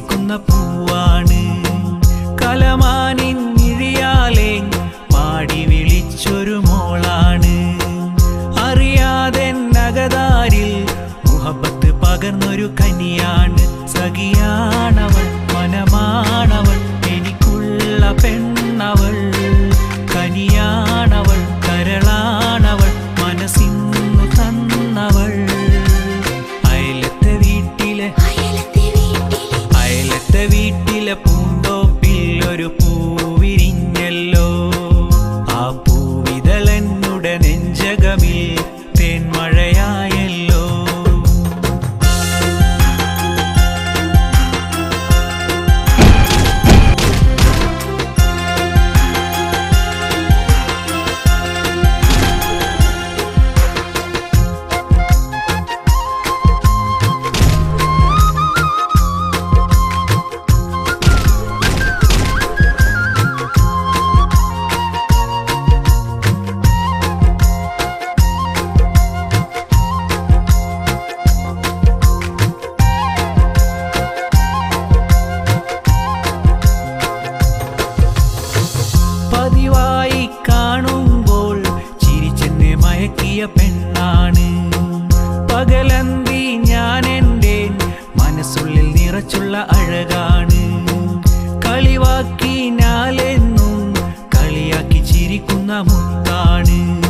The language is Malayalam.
ചിരിക്കുന്ന പൂവാണ് കലമാനിൻ മിഴിയാലെ മാടി വിളിച്ചൊരു മോളാണ് അറിയാതെ നഗതാരിൽ മുഹബത്ത് പകർന്നൊരു കനിയാണ് സഖിയാണവൾ മനമാണവൾ എനിക്കുള്ള പെണ്ണവൾ കനിയാണവൾ കരളാണവൾ മനസ്സിന്നു തന്നവൾ അയലത്തെ വീട്ടിലെ അയലത്തെ വീട്ടിലെ അയലത്തെ വീട്ടിലെ പൂന്തോപ്പിൽ ഒരു പൂവിരിഞ്ഞല്ലോ ആ പൂവിതളെന്നുടെ നെഞ്ചകമിൽ തേൻമഴയായല്ലോ പതിവായി കാണുമ്പോൾ ചിരിച്ചെന്നെ മയക്കിയ പെണ്ണാണ് പകലന്തി ഞാൻ എൻ്റെ മനസ്സുള്ളിൽ നിറച്ചുള്ള അഴകാണ് കളിവാക്കി ഞാലെന്നും കളിയാക്കി ചിരിക്കുന്ന മുത്താണ്